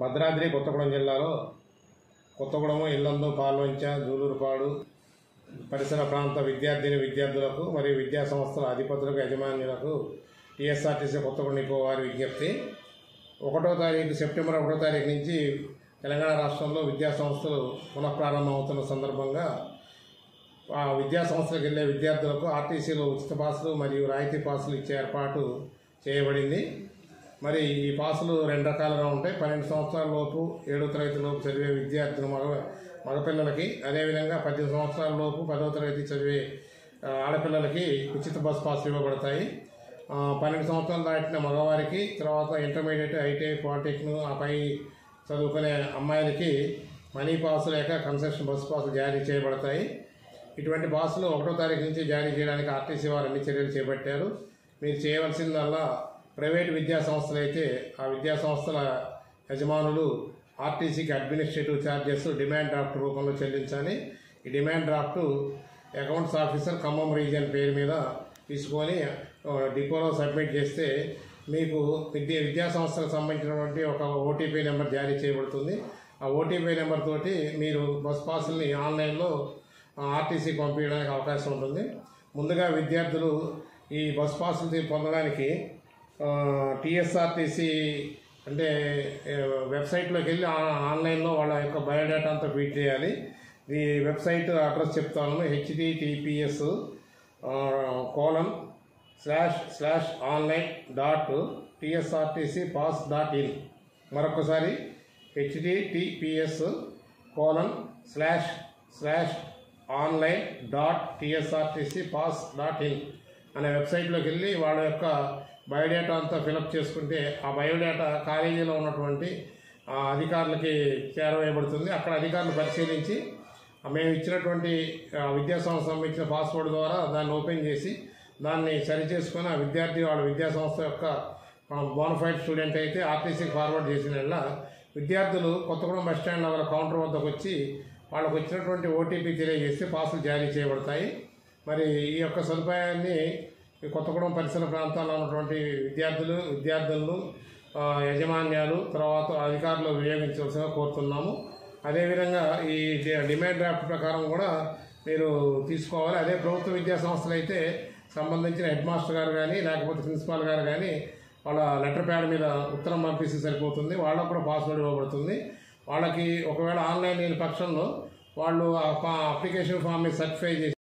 భద్రాద్రి కొత్తగూడెం జిల్లాలో కొత్తగూడెం ఇల్లందు పాల్వంచ జూలూరుపాడు పరిసర ప్రాంత విద్యార్థిని విద్యార్థులకు మరియు విద్యా సంస్థల అధిపతులకు యజమానులకు టీఎస్ఆర్టీసీ కొత్తగూడెం డిపో వారి విజ్ఞప్తి ఒకటో తారీఖు సెప్టెంబర్ ఒకటో తారీఖు నుంచి తెలంగాణ రాష్ట్రంలో విద్యా సంస్థలు పునఃప్రారంభం అవుతున్న సందర్భంగా ఆ విద్యా సంస్థలకు వెళ్ళే విద్యార్థులకు ఆర్టీసీలో ఉచిత పాసులు మరియు రాయితీ పాసులు ఇచ్చే ఏర్పాటు చేయబడింది మరి ఈ పాసులు రెండు రకాలుగా ఉంటాయి పన్నెండు సంవత్సరాల లోపు ఏడో తరగతి లోపు చదివే విద్యార్థులు మగ మగపిల్లలకి అదేవిధంగా పద్దెనిమిది సంవత్సరాల లోపు పదవ తరగతి చదివే ఆ, ఆడపిల్లలకి ఉచిత బస్ పాసులు ఇవ్వబడతాయి ఆ, పన్నెండు సంవత్సరాలు దాటిన మగవారికి తర్వాత ఇంటర్మీడియట్ ఐటీఐ పాలిటెక్నిక్ ఆ పై చదువుకునే అమ్మాయిలకి మనీ పాస్ లేక కన్సెషన్ బస్ పాసులు జారీ చేయబడతాయి ఇటువంటి పాసులు ఒకటో తారీఖు నుంచి జారీ చేయడానికి ఆర్టీసీ వారు అన్ని చర్యలు చేపట్టారు మీరు చేయవలసిందల్లా ప్రైవేట్ విద్యా సంస్థలు అయితే ఆ విద్యా సంస్థల యజమానులు ఆర్టీసీకి అడ్మినిస్ట్రేటివ్ ఛార్జెస్ డిమాండ్ డ్రాఫ్ట్ రూపంలో చెల్లించాలి ఈ demand draft accounts officer Khammam region పేరు మీద తీసుకొని ఆ, డిపోలో సబ్మిట్ చేస్తే మీకు విద్యా విద్యా సంస్థలకు సంబంధించినటువంటి ఒక ఓటీపీ నెంబర్ జారీ చేయబడుతుంది ఆ ఓటీపీ నెంబర్ తోటి మీరు బస్ పాసుల్ని ఆన్లైన్లో ఆర్టీసీ పంపించడానికి అవకాశం ఉంటుంది ముందుగా విద్యార్థులు ఈ బస్ పాసులు పొందడానికి టీఎస్ఆర్టీసీ అంటే ఆ, వెబ్సైట్లోకి వెళ్ళి ఆ- ఆన్లైన్లో వాళ్ళ యొక్క బయోడేటా అంతా ఫీడ్ చేయాలి ఈ వెబ్సైట్ అడ్రస్ చెప్తాను HDTPS colon slash slash online dot TSRTC pass dot in మరొకసారి HDTPS colon slash slash online dot TSRTC pass dot in అనే వెబ్సైట్లోకి వెళ్ళి వాళ్ళ యొక్క బయోడేటా అంతా ఫిలప్ చేసుకుంటే ఆ బయోడేటా కాలేజీలో ఉన్నటువంటి ఆ అధికారులకి చేరవేయబడుతుంది అక్కడ అధికారులు పరిశీలించి ఆ మేము ఇచ్చినటువంటి ఆ విద్యా సంస్థ సంబంధించిన పాస్వర్డ్ ద్వారా దాన్ని ఓపెన్ చేసి దాన్ని సరి చేసుకొని ఆ విద్యార్థి వాళ్ళ విద్యా సంస్థ యొక్క బోనఫైడ్ స్టూడెంట్ అయితే ఆర్టీసీకి ఫార్వర్డ్ చేసిన యెడల విద్యార్థులు కొత్తగూడెం బస్ స్టాండ్ వల్ల కౌంటర్ వద్దకు వచ్చి వాళ్ళకు వచ్చినటువంటి ఓటీపీ తెలియజేస్తే పాసులు జారీ చేయబడతాయి మరి ఈ యొక్క సదుపాయాన్ని ఈ కొత్తగూడెం పరిసర ప్రాంతాల్లో ఉన్నటువంటి విద్యార్థులు విద్యార్థులను ఆ, యజమాన్యాలు తర్వాత అధికారులు వినియోగించవలసిగా కోరుతున్నాము అదేవిధంగా ఈ డి- డిమాండ్ డ్రాఫ్ట్ ప్రకారం కూడా మీరు తీసుకోవాలి అదే ప్రభుత్వ విద్యా సంస్థలు అయితే సంబంధించిన హెడ్ మాస్టర్ గారు కానీ లేకపోతే ప్రిన్సిపాల్ గారు కానీ వాళ్ళ లెటర్ ప్యాడ్ మీద ఉత్తరం పంపిస్తే సరిపోతుంది వాళ్ళకు కూడా పాస్వర్డ్ ఇవ్వబడుతుంది వాళ్ళకి ఒకవేళ ఆన్లైన్ లేని పక్షంలో వాళ్ళు ఆ అప్లికేషన్ ఫామ్ మీద సర్టిఫై చేసి